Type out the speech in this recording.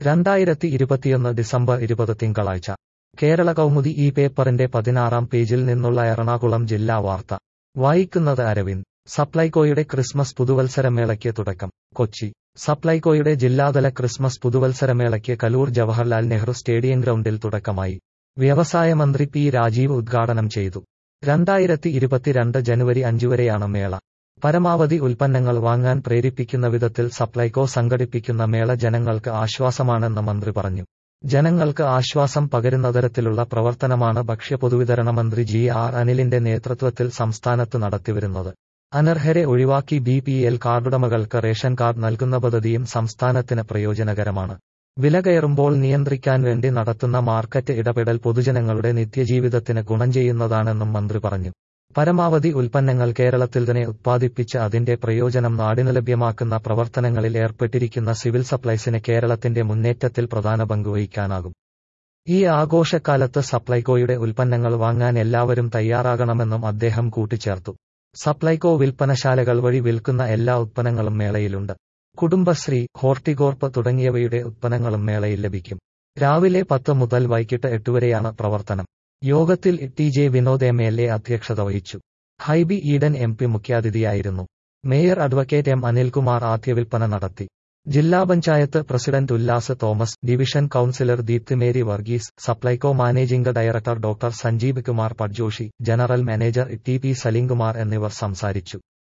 രണ്ടായിരത്തി ഇരുപത്തിയൊന്ന് ഡിസംബർ ഇരുപത് തിങ്കളാഴ്ച കേരള കൗമുദി ഈ പേപ്പറിന്റെ പതിനാറാം പേജിൽ നിന്നുള്ള എറണാകുളം ജില്ലാ വാർത്ത വായിക്കുന്നത് അരവിന്ദ് സപ്ലൈകോയുടെ ക്രിസ്മസ് പുതുവത്സരമേളയ്ക്ക് തുടക്കം കൊച്ചി സപ്ലൈകോയുടെ ജില്ലാതല ക്രിസ്മസ് പുതുവത്സരമേളയ്ക്ക് കലൂർ ജവഹർലാൽ നെഹ്റു സ്റ്റേഡിയം ഗ്രൗണ്ടിൽ തുടക്കമായി വ്യവസായ മന്ത്രി പി രാജീവ് ഉദ്ഘാടനം ചെയ്തു രണ്ടായിരത്തി ഇരുപത്തിരണ്ട് ജനുവരി അഞ്ച് വരെയാണ് മേള പരമാവധി ഉൽപ്പന്നങ്ങൾ വാങ്ങാൻ പ്രേരിപ്പിക്കുന്ന വിധത്തിൽ സപ്ലൈകോ സംഘടിപ്പിക്കുന്ന മേള ജനങ്ങൾക്ക് ആശ്വാസമാണെന്ന് മന്ത്രി പറഞ്ഞു ജനങ്ങൾക്ക് ആശ്വാസം പകരുന്ന തരത്തിലുള്ള പ്രവർത്തനമാണ് ഭക്ഷ്യപൊതുവിതരണ മന്ത്രി ജി ആർ അനിലിന്റെ നേതൃത്വത്തിൽ സംസ്ഥാനത്ത് നടത്തിവരുന്നത് അനർഹരെ ഒഴിവാക്കി ബി പി എൽ കാർഡുടമകൾക്ക് റേഷൻ കാർഡ് നൽകുന്ന പദ്ധതിയും സംസ്ഥാനത്തിന് പ്രയോജനകരമാണ് വില കയറുമ്പോൾ നിയന്ത്രിക്കാൻ വേണ്ടി നടത്തുന്ന മാർക്കറ്റ് ഇടപെടൽ പൊതുജനങ്ങളുടെ നിത്യജീവിതത്തിന് ഗുണം ചെയ്യുന്നതാണെന്നും മന്ത്രി പറഞ്ഞു പരമാവധി ഉൽപ്പന്നങ്ങൾ കേരളത്തിൽ തന്നെ ഉത്പാദിപ്പിച്ച് അതിന്റെ പ്രയോജനം നാടിന് ലഭ്യമാക്കുന്ന പ്രവർത്തനങ്ങളിൽ ഏർപ്പെട്ടിരിക്കുന്ന സിവിൽ സപ്ലൈസിന് കേരളത്തിന്റെ മുന്നേറ്റത്തിൽ പ്രധാന പങ്കുവഹിക്കാനാകും ഈ ആഘോഷക്കാലത്ത് സപ്ലൈകോയുടെ ഉൽപ്പന്നങ്ങൾ വാങ്ങാൻ എല്ലാവരും തയ്യാറാകണമെന്നും അദ്ദേഹം കൂട്ടിച്ചേർത്തു സപ്ലൈകോ വിൽപ്പനശാലകൾ വഴി വിൽക്കുന്ന എല്ലാ ഉത്പന്നങ്ങളും മേളയിലുണ്ട് കുടുംബശ്രീ ഹോർട്ടികോർപ്പ് തുടങ്ങിയവയുടെ ഉത്പന്നങ്ങളും മേളയിൽ ലഭിക്കും രാവിലെ പത്ത് മുതൽ വൈകിട്ട് എട്ട് വരെയാണ് പ്രവർത്തനം യോഗത്തിൽ T J Vinod M L A അധ്യക്ഷത വഹിച്ചു ഹൈബി ഈഡൻ എം പി മുഖ്യാതിഥിയായിരുന്നു മേയർ അഡ്വക്കേറ്റ് എം അനിൽകുമാർ ആദ്യ വിൽപ്പന നടത്തി ജില്ലാ panchayat president Ullas Thomas division councillor Deepthi Mary Varghese Supplyco managing director doctor Sanjeev Kumar Patjoshi general manager T P Saleemkumar എന്നിവർ സംസാരിച്ചു